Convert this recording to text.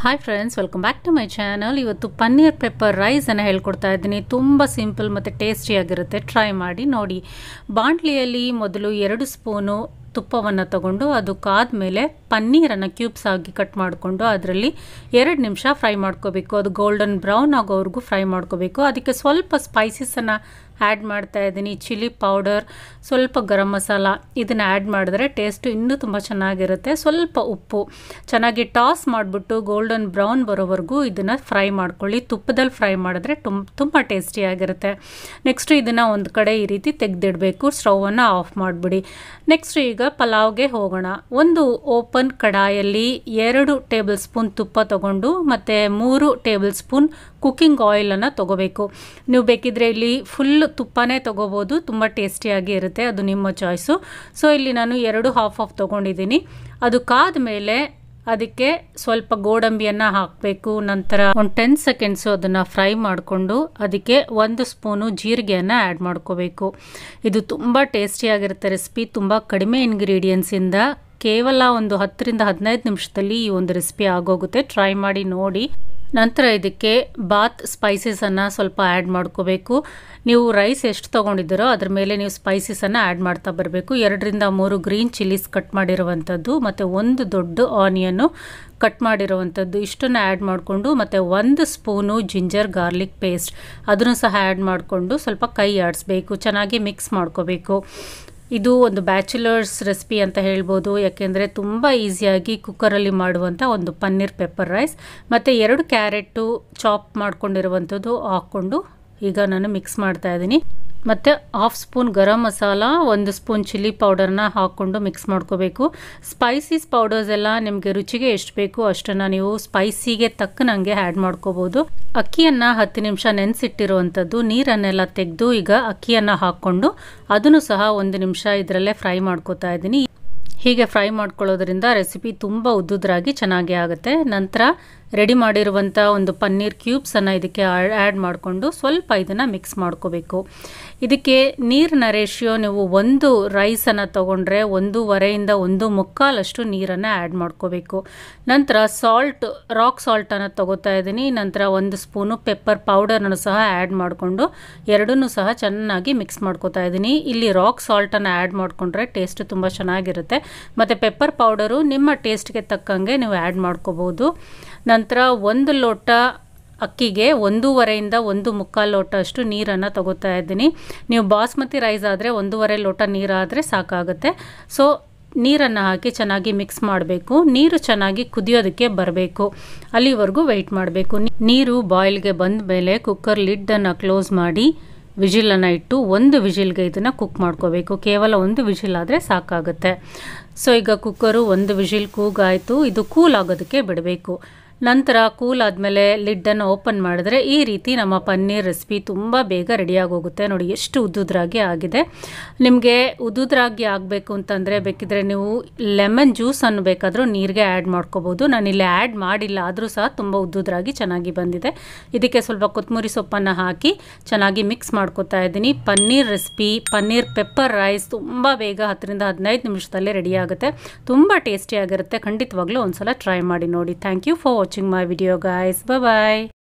hi friends welcome back to my channel ಇವತ್ತು paneer pepper ರೈಸನ್ನು ಹೇಳ್ಕೊಡ್ತಾ ಇದ್ದೀನಿ ತುಂಬ ಸಿಂಪಲ್ ಮತ್ತು ಟೇಸ್ಟಿಯಾಗಿರುತ್ತೆ ಟ್ರೈ ಮಾಡಿ ನೋಡಿ ಬಾಣಲಿಯಲ್ಲಿ ಮೊದಲು ಎರಡು ಸ್ಪೂನು ತುಪ್ಪವನ್ನು ತಗೊಂಡು ಅದು ಕಾದ್ಮೇಲೆ ಪನ್ನೀರನ್ನು ಕ್ಯೂಬ್ಸ್ ಆಗಿ ಕಟ್ ಮಾಡಿಕೊಂಡು ಅದರಲ್ಲಿ ಎರಡು ನಿಮಿಷ ಫ್ರೈ ಮಾಡ್ಕೋಬೇಕು ಅದು ಗೋಲ್ಡನ್ ಬ್ರೌನ್ ಆಗೋವರೆಗೂ ಫ್ರೈ ಮಾಡ್ಕೋಬೇಕು ಅದಕ್ಕೆ ಸ್ವಲ್ಪ ಸ್ಪೈಸಸನ್ನು ಆ್ಯಡ್ ಮಾಡ್ತಾ ಇದ್ದೀನಿ ಚಿಲ್ಲಿ ಪೌಡರ್ ಸ್ವಲ್ಪ ಗರಂ ಮಸಾಲ ಇದನ್ನು ಆ್ಯಡ್ ಮಾಡಿದ್ರೆ ಟೇಸ್ಟು ಇನ್ನೂ ತುಂಬ ಚೆನ್ನಾಗಿರುತ್ತೆ ಸ್ವಲ್ಪ ಉಪ್ಪು ಚೆನ್ನಾಗಿ ಟಾಸ್ ಮಾಡಿಬಿಟ್ಟು ಗೋಲ್ಡನ್ ಬ್ರೌನ್ ಬರೋವರೆಗೂ ಇದನ್ನು ಫ್ರೈ ಮಾಡ್ಕೊಳ್ಳಿ ತುಪ್ಪದಲ್ಲಿ ಫ್ರೈ ಮಾಡಿದ್ರೆ ತುಂಬ ತುಂಬ ಟೇಸ್ಟಿಯಾಗಿರುತ್ತೆ ನೆಕ್ಸ್ಟು ಇದನ್ನು ಒಂದು ಕಡೆ ಈ ರೀತಿ ತೆಗೆದಿಡಬೇಕು ಸ್ಟವನ್ನು ಆಫ್ ಮಾಡಿಬಿಡಿ ನೆಕ್ಸ್ಟ್ ಈಗ ಪಲಾವ್ಗೆ ಹೋಗೋಣ ಒಂದು ಓಪನ್ ಕಡಾಯಲ್ಲಿ ಎರಡು ಟೇಬಲ್ ಸ್ಪೂನ್ ತುಪ್ಪ ತಗೊಂಡು ಮತ್ತು ಮೂರು ಟೇಬಲ್ ಸ್ಪೂನ್ ಕುಕ್ಕಿಂಗ್ ಆಯಿಲನ್ನು ತೊಗೋಬೇಕು ನೀವು ಬೇಕಿದ್ರೆ ಇಲ್ಲಿ ಫುಲ್ ತುಪ್ಪನೇ ತೊಗೋಬೋದು ತುಂಬ ಟೇಸ್ಟಿಯಾಗಿ ಇರುತ್ತೆ ಅದು ನಿಮ್ಮ ಚಾಯ್ಸು ಸೊ ಇಲ್ಲಿ ನಾನು ಎರಡು ಹಾಫ್ ಆಫ್ ತೊಗೊಂಡಿದ್ದೀನಿ ಅದು ಕಾದ ಮೇಲೆ ಅದಕ್ಕೆ ಸ್ವಲ್ಪ ಗೋಡಂಬಿಯನ್ನು ಹಾಕಬೇಕು ನಂತರ ಒಂದು ಟೆನ್ ಸೆಕೆಂಡ್ಸು ಅದನ್ನು ಫ್ರೈ ಮಾಡಿಕೊಂಡು ಅದಕ್ಕೆ ಒಂದು ಸ್ಪೂನು ಜೀರಿಗೆಯನ್ನು ಆ್ಯಡ್ ಮಾಡ್ಕೋಬೇಕು ಇದು ತುಂಬ ಟೇಸ್ಟಿಯಾಗಿರುತ್ತೆ ರೆಸಿಪಿ ತುಂಬ ಕಡಿಮೆ ಇಂಗ್ರೀಡಿಯೆಂಟ್ಸಿಂದ ಕೇವಲ ಒಂದು ಹತ್ತರಿಂದ ಹದಿನೈದು ನಿಮಿಷದಲ್ಲಿ ಈ ಒಂದು ರೆಸಿಪಿ ಆಗೋಗುತ್ತೆ ಟ್ರೈ ಮಾಡಿ ನೋಡಿ ನಂತರ ಇದಕ್ಕೆ ಬಾತ್ ಸ್ಪೈಸಸನ್ನು ಸ್ವಲ್ಪ ಆ್ಯಡ್ ಮಾಡ್ಕೋಬೇಕು ನೀವು ರೈಸ್ ಎಷ್ಟು ತೊಗೊಂಡಿದ್ದೀರೋ ಅದ್ರ ಮೇಲೆ ನೀವು ಸ್ಪೈಸಸನ್ನು ಆ್ಯಡ್ ಮಾಡ್ತಾ ಬರಬೇಕು ಎರಡರಿಂದ ಮೂರು ಗ್ರೀನ್ ಚಿಲ್ಲೀಸ್ ಕಟ್ ಮಾಡಿರುವಂಥದ್ದು ಮತ್ತು ಒಂದು ದೊಡ್ಡ ಆನಿಯನ್ನು ಕಟ್ ಮಾಡಿರುವಂಥದ್ದು ಇಷ್ಟನ್ನು ಆ್ಯಡ್ ಮಾಡಿಕೊಂಡು ಮತ್ತು ಒಂದು ಸ್ಪೂನು ಜಿಂಜರ್ ಗಾರ್ಲಿಕ್ ಪೇಸ್ಟ್ ಅದನ್ನು ಸಹ ಆ್ಯಡ್ ಮಾಡಿಕೊಂಡು ಸ್ವಲ್ಪ ಕೈ ಆಡಿಸ್ಬೇಕು ಚೆನ್ನಾಗಿ ಮಿಕ್ಸ್ ಮಾಡ್ಕೋಬೇಕು ಇದು ಒಂದು ಬ್ಯಾಚುಲರ್ಸ್ ರೆಸಿಪಿ ಅಂತ ಹೇಳ್ಬೋದು ಯಾಕೆಂದರೆ ತುಂಬ ಈಸಿಯಾಗಿ ಕುಕ್ಕರಲ್ಲಿ ಮಾಡುವಂಥ ಒಂದು ಪನ್ನೀರ್ ಪೆಪ್ಪರ್ ರೈಸ್ ಮತ್ತು ಎರಡು ಕ್ಯಾರೆಟು ಚಾಪ್ ಮಾಡ್ಕೊಂಡಿರುವಂಥದ್ದು ಹಾಕ್ಕೊಂಡು ಈಗ ನಾನು ಮಿಕ್ಸ್ ಮಾಡ್ತಾ ಇದ್ದೀನಿ ಮತ್ತು ಹಾಫ್ ಸ್ಪೂನ್ ಗರಂ ಮಸಾಲ ಒಂದು ಸ್ಪೂನ್ ಚಿಲ್ಲಿ ಪೌಡರ್ನ ಹಾಕ್ಕೊಂಡು ಮಿಕ್ಸ್ ಮಾಡ್ಕೋಬೇಕು ಸ್ಪೈಸೀಸ್ ಪೌಡರ್ಸ್ ಎಲ್ಲ ನಿಮಗೆ ರುಚಿಗೆ ಎಷ್ಟು ಬೇಕು ಅಷ್ಟನ್ನು ನೀವು ಸ್ಪೈಸಿಗೆ ತಕ್ಕನಂಗೆ ಆ್ಯಡ್ ಮಾಡ್ಕೋಬೋದು ಅಕ್ಕಿಯನ್ನು ಹತ್ತು ನಿಮಿಷ ನೆನೆಸಿಟ್ಟಿರುವಂಥದ್ದು ನೀರನ್ನೆಲ್ಲ ತೆಗೆದು ಈಗ ಅಕ್ಕಿಯನ್ನು ಹಾಕ್ಕೊಂಡು ಅದನ್ನು ಸಹ ಒಂದು ನಿಮಿಷ ಇದರಲ್ಲೇ ಫ್ರೈ ಮಾಡ್ಕೋತಾ ಇದ್ದೀನಿ ಹೀಗೆ ಫ್ರೈ ಮಾಡ್ಕೊಳ್ಳೋದ್ರಿಂದ ರೆಸಿಪಿ ತುಂಬ ಉದ್ದುದ್ರಾಗಿ ಚೆನ್ನಾಗಿ ಆಗುತ್ತೆ ನಂತರ ರೆಡಿ ಮಾಡಿರುವಂಥ ಒಂದು ಪನ್ನೀರ್ ಕ್ಯೂಬ್ಸನ್ನು ಇದಕ್ಕೆ ಆ್ಯಡ್ ಮಾಡಿಕೊಂಡು ಸ್ವಲ್ಪ ಇದನ್ನು ಮಿಕ್ಸ್ ಮಾಡ್ಕೋಬೇಕು ಇದಕ್ಕೆ ನೀರಿನ ರೇಷಿಯೋ ನೀವು ಒಂದು ರೈಸನ್ನು ತೊಗೊಂಡ್ರೆ ಒಂದೂವರೆಯಿಂದ ಒಂದು ಮುಕ್ಕಾಲಷ್ಟು ನೀರನ್ನು ಆ್ಯಡ್ ಮಾಡ್ಕೋಬೇಕು ನಂತರ ಸಾಲ್ಟ್ ರಾಕ್ ಸಾಲ್ಟನ್ನು ತೊಗೋತಾ ಇದ್ದೀನಿ ನಂತರ ಒಂದು ಸ್ಪೂನು ಪೆಪ್ಪರ್ ಪೌಡರನ್ನು ಸಹ ಆ್ಯಡ್ ಮಾಡಿಕೊಂಡು ಎರಡನ್ನೂ ಸಹ ಚೆನ್ನಾಗಿ ಮಿಕ್ಸ್ ಮಾಡ್ಕೋತಾ ಇದ್ದೀನಿ ಇಲ್ಲಿ ರಾಕ್ ಸಾಲ್ಟನ್ನು ಆ್ಯಡ್ ಮಾಡಿಕೊಂಡ್ರೆ ಟೇಸ್ಟ್ ತುಂಬ ಚೆನ್ನಾಗಿರುತ್ತೆ ಮತ್ತು ಪೆಪ್ಪರ್ ಪೌಡರು ನಿಮ್ಮ ಟೇಸ್ಟ್ಗೆ ತಕ್ಕಂಗೆ ನೀವು ಆ್ಯಡ್ ಮಾಡ್ಕೋಬೋದು ನಂತರ ಒಂದು ಲೋಟ ಅಕ್ಕಿಗೆ ಒಂದೂವರೆಯಿಂದ ಒಂದು ಮುಕ್ಕಾಲು ಲೋಟ ಅಷ್ಟು ನೀರನ್ನು ತಗೋತಾ ಇದ್ದೀನಿ ನೀವು ಬಾಸ್ಮತಿ ರೈಸ್ ಆದರೆ ಒಂದೂವರೆ ಲೋಟ ನೀರಾದರೆ ಸಾಕಾಗುತ್ತೆ ಸೊ ನೀರನ್ನು ಹಾಕಿ ಚೆನ್ನಾಗಿ ಮಿಕ್ಸ್ ಮಾಡಬೇಕು ನೀರು ಚೆನ್ನಾಗಿ ಕುದಿಯೋದಕ್ಕೆ ಬರಬೇಕು ಅಲ್ಲಿವರೆಗೂ ವೆಯ್ಟ್ ಮಾಡಬೇಕು ನೀರು ಬಾಯ್ಲ್ಗೆ ಬಂದ ಮೇಲೆ ಕುಕ್ಕರ್ ಲಿಡ್ಡನ್ನು ಕ್ಲೋಸ್ ಮಾಡಿ ವಿಜಿಲನ್ನು ಇಟ್ಟು ಒಂದು ವಿಜಿಲ್ಗೆ ಇದನ್ನು ಕುಕ್ ಮಾಡ್ಕೋಬೇಕು ಕೇವಲ ಒಂದು ವಿಜಿಲ್ ಆದರೆ ಸಾಕಾಗುತ್ತೆ ಸೊ ಈಗ ಕುಕ್ಕರು ಒಂದು ವಿಜಿಲ್ ಕೂಗಾಯಿತು ಇದು ಕೂಲ್ ಆಗೋದಕ್ಕೆ ಬಿಡಬೇಕು ನಂತರ ಕೂಲ್ ಆದಮೇಲೆ ಲಿಡ್ಡನ್ನು ಓಪನ್ ಮಾಡಿದ್ರೆ ಈ ರೀತಿ ನಮ್ಮ ಪನ್ನೀರ್ ರೆಸಿಪಿ ತುಂಬ ಬೇಗ ರೆಡಿಯಾಗಿ ಹೋಗುತ್ತೆ ನೋಡಿ ಎಷ್ಟು ಉದ್ದುದ್ರಾಗಿ ಆಗಿದೆ ನಿಮಗೆ ಉದ್ದುದ್ರಾಗಿ ಆಗಬೇಕು ಅಂತಂದರೆ ಬೇಕಿದ್ರೆ ನೀವು ಲೆಮನ್ ಜ್ಯೂಸನ್ನು ಬೇಕಾದರೂ ನೀರಿಗೆ ಆ್ಯಡ್ ಮಾಡ್ಕೋಬೋದು ನಾನಿಲ್ಲಿ ಆ್ಯಡ್ ಮಾಡಿಲ್ಲ ಆದರೂ ಸಹ ತುಂಬ ಉದ್ದುದ್ರಾಗಿ ಚೆನ್ನಾಗಿ ಬಂದಿದೆ ಇದಕ್ಕೆ ಸ್ವಲ್ಪ ಕೊತ್ತಂಬರಿ ಸೊಪ್ಪನ್ನು ಹಾಕಿ ಚೆನ್ನಾಗಿ ಮಿಕ್ಸ್ ಮಾಡ್ಕೋತಾ ಇದ್ದೀನಿ paneer recipe paneer pepper rice ತುಂಬ ಬೇಗ ಹತ್ತರಿಂದ ಹದಿನೈದು ನಿಮಿಷದಲ್ಲೇ ರೆಡಿ ಆಗುತ್ತೆ ತುಂಬ ಟೇಸ್ಟಿಯಾಗಿರುತ್ತೆ ಖಂಡಿತವಾಗ್ಲೂ ಒಂದ್ಸಲ ಟ್ರೈ ಮಾಡಿ ನೋಡಿ thank you for watching my video guys bye